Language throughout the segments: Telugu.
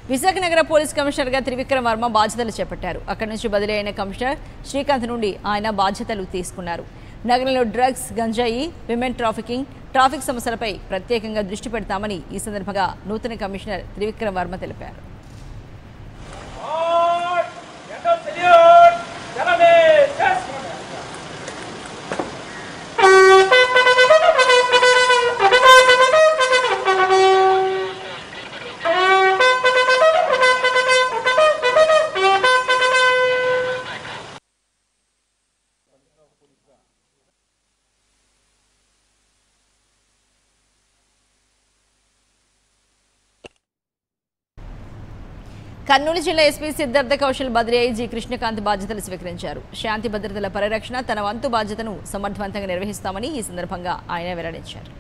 విశాఖ నగర పోలీస్ కమిషనర్గా త్రివిక్రమ్ వర్మ బాధ్యతలు చేపట్టారు అక్కడి నుంచి బదిలీ అయిన కమిషనర్ శ్రీకాంత్ నుండి ఆయన బాధ్యతలు తీసుకున్నారు నగరంలో డ్రగ్స్ గంజాయి విమెన్ ట్రాఫికింగ్ ట్రాఫిక్ సమస్యలపై ప్రత్యేకంగా దృష్టి పెడతామని ఈ సందర్భంగా నూతన కమిషనర్ త్రివిక్రమ్ వర్మ తెలిపారు Yellow salute! Salame! Yes! Kurnool జిల్లా ఎస్పీ సిద్ధార్థ కౌశల్ బదిలీ జి కృష్ణకాంత్ బాధ్యతలు స్వీకరించారు శాంతి భద్రతల పరిరక్షణ తన వంతు బాధ్యతను సమర్థవంతంగా నిర్వహిస్తామని ఈ సందర్భంగా ఆయన వెల్లడించారు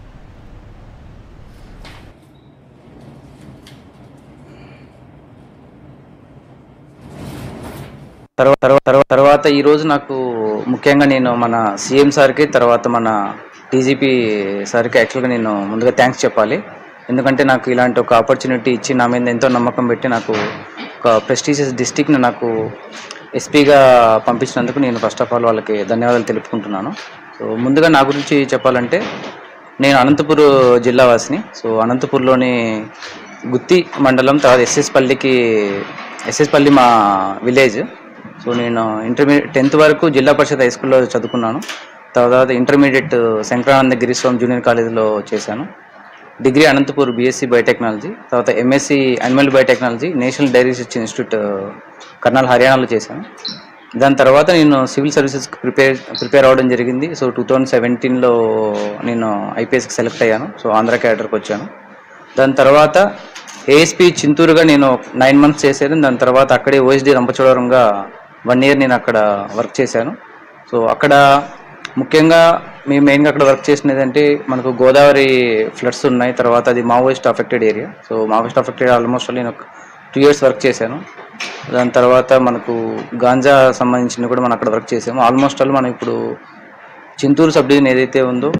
తర్వాత తర్వాత తర్వాత తర్వాత ఈ రోజు నాకు ముఖ్యంగా నేను మన సీఎం సార్కి తర్వాత మన డీజీపీ సార్కి యాక్చువల్గా నేను ముందుగా థ్యాంక్స్ చెప్పాలి ఎందుకంటే నాకు ఇలాంటి ఒక ఆపర్చునిటీ ఇచ్చి నా మీద ఎంతో నమ్మకం పెట్టి నాకు ఒక ప్రెస్టీజియస్ డిస్టిక్ని నాకు ఎస్పీగా పంపించినందుకు నేను ఫస్ట్ ఆఫ్ ఆల్ వాళ్ళకి ధన్యవాదాలు తెలుపుకుంటున్నాను సో ముందుగా నా గురించి చెప్పాలంటే నేను అనంతపూర్ జిల్లా వాసిని సో అనంతపూర్లోని గుత్తి మండలం తర్వాత ఎస్ఎస్ పల్లికి ఎస్ఎస్ పల్లి మా విలేజ్ సో నేను ఇంటర్మీడియట్ టెన్త్ వరకు జిల్లా పరిషత్ హై స్కూల్లో చదువుకున్నాను తర్వాత ఇంటర్మీడియట్ శంకరానంద గిరిస్వామి జూనియర్ కాలేజీలో చేశాను డిగ్రీ అనంతపూర్ బీఎస్సీ బయోటెక్నాలజీ తర్వాత MSc animal biotechnology national dairy research institute Kurnool హర్యానాలో చేశాను దాని తర్వాత నేను సివిల్ సర్వీసెస్కి ప్రిపేర్ ప్రిపేర్ అవ్వడం జరిగింది సో టూ థౌజండ్ సెవెంటీన్లో నేను ఐపీఎస్కి సెలెక్ట్ అయ్యాను సో ఆంధ్ర క్యాడర్కి వచ్చాను దాని తర్వాత ఏఎస్పీ చింతూరుగా నేను నైన్ మంత్స్ చేశాను దాని తర్వాత అక్కడే ఓఎస్డి రంపచోడవరంగా వన్ ఇయర్ నేను అక్కడ వర్క్ చేశాను సో అక్కడ ముఖ్యంగా మేము మెయిన్గా అక్కడ వర్క్ చేసినది అంటే మనకు గోదావరి ఫ్లడ్స్ ఉన్నాయి తర్వాత అది Maoist affected area so Maoist affected almost నేను ఒక టూ ఇయర్స్ వర్క్ చేశాను దాని తర్వాత మనకు గాంజా సంబంధించిన కూడా మనం అక్కడ వర్క్ చేసాము ఆల్మోస్ట్ ఆల్ మనం ఇప్పుడు చింతూరు సబ్ డివిజన్ ఏదైతే ఉందో